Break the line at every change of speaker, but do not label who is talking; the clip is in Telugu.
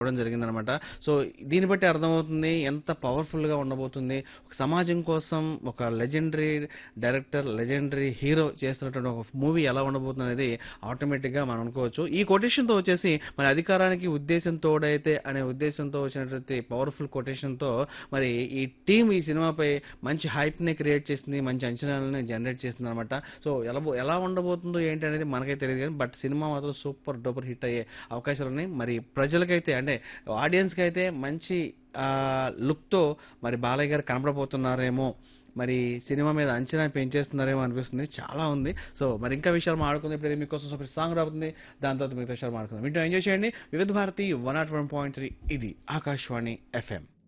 ఇవ్వడం జరిగిందనమాట సో దీన్ని బట్టి అర్థమవుతుంది ఎంత పవర్ఫుల్ గా ఉండబోతుంది ఒక సమాజం కోసం ఒక లెజెండరీ డైరెక్టర్ లెజెండరీ హీరో చేస్తున్నటువంటి ఒక మూవీ ఎలా ఉండబోతుంది అనేది ఆటోమేటిక్ గా మనం అనుకోవచ్చు ఈ కొటేషన్ తో వచ్చేసి మరి అధికారానికి ఉద్దేశం తోడైతే అనే ఉద్దేశంతో వచ్చినటువంటి పవర్ఫుల్ కొటేషన్ తో మరి ఈ టీం ఈ సినిమాపై మంచి హైప్ ని క్రియేట్ చేసింది మంచి అంచనాలను జనరేట్ చేసింది అనమాట సో ఎలా బో- ఎలా ఉండబోతుందో ఏంటి అనేది మనకైతే తెలియదు కానీ బట్ సినిమా మాత్రం సూపర్ డూపర్ హిట్ అయ్యే అవకాశాలు ఉన్నాయి మరి ప్రజలకైతే అంటే ఆడియన్స్ కి అయితే మంచి లుక్ తో మరి బాలయ్య గారు కనపడబోతున్నారేమో మరి సినిమా మీద అంచనా పెంచేస్తున్నారేమో అనిపిస్తుంది చాలా ఉంది సో మరి ఇంకా విషయాలు మాట్లాడుకుంది ఇప్పుడు మీకోసం సూపర్ సాంగ్ రాబోతుంది దాని తర్వాత మిగతా విషయాలు మాట్లాడుకుందాం వింటూ ఎంజాయ్ చేయండి Vividh Bharati one not one point three ఇది ఆకాశవాణి ఎఫ్ఎం